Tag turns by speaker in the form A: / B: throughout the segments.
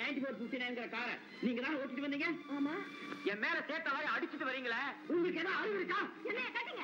A: Ninety four fifty நைன்கிற காரை நீங்க தானே ஓட்டிட்டு வந்தீங்க
B: ஆமா
A: என் மேல சேர்த்த மாதிரி அடிச்சிட்டு வரீங்களே உங்களுக்கு ஏதாவது அறிவு இருக்கா
B: என்னைய காட்டுங்க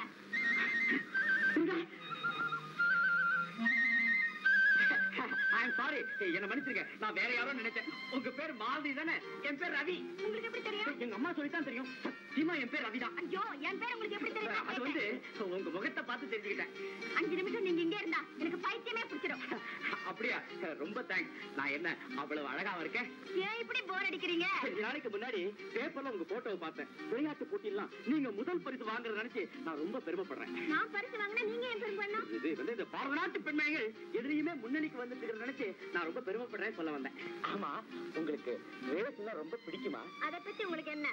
A: ஐம் சாரி என்ன மன்னிச்சிருங்க நான் வேற யாரோ நினைச்சேன் உங்க பேர் மாலதி தானே என் பேர் ரவி
B: உங்களுக்கு எப்படி தெரியும்
A: எங்க அம்மா சொல்லித்தான் தெரியும் சத்தியமா என் பேர் ரவி தான்
B: ஐயோ என் பேர் உங்களுக்கு எப்படி தெரியும்
A: அது வந்து உங்க முகத்தை பார்த்து தெரிஞ்சுக்கிட்டேன்
B: அஞ்சு நிமிஷம் நீங்க இங்கே இருந்தா எனக்கு பைத்தியமே பிடிச்சிடும்
A: அப்படியா ரொம்ப தேங்க்ஸ் நான் என்ன அவ்வளவு அழகாவா இருக்கேன்
B: ஏன் இப்படி போர் அடிக்கிறீங்க
A: கொஞ்ச நாளைக்கு முன்னாடி பேப்பர்ல உங்க போட்டோவை பார்த்தேன் விளையாட்டு போட்டியெல்லாம் நீங்க முதல் பரிசு வாங்குறத நினைச்சு நான் ரொம்ப பெருமைப்படுறேன்
B: நான் பரிசு வாங்கினா நீங்க ஏன் பெரும் பண்ணா
A: இது வந்து இந்த பாரத நாட்டு பெண்மணிகள் எதிரையுமே முன்னணிக்கு வந்துட்டு நினைச்சு நான் ரொம்ப பெருமைப்படுறேன் சொல்ல வந்தேன் ஆமா உங்களுக்கு ரேஸ் எல்லாம் ரொம்ப பிடிக்குமா
B: அதை பத்தி உங்களுக்கு என்ன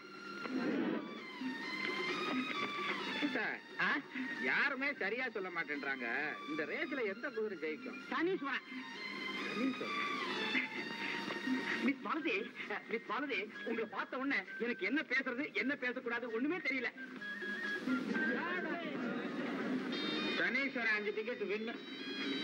A: ஆ?
C: யாருமே சரியா சொல்ல மாட்டேன்றாங்க இந்த ரேஸ்ல எந்த குதிரை ஜெயிக்கும்
A: சனீஸ்வரன் மிஸ் மாலதி மிஸ் மாலதி உங்களை பார்த்த உடனே எனக்கு என்ன பேசுறது என்ன பேசக்கூடாது ஒண்ணுமே தெரியல
C: சனீஸ்வரன் அஞ்சு டிக்கெட் வின்னு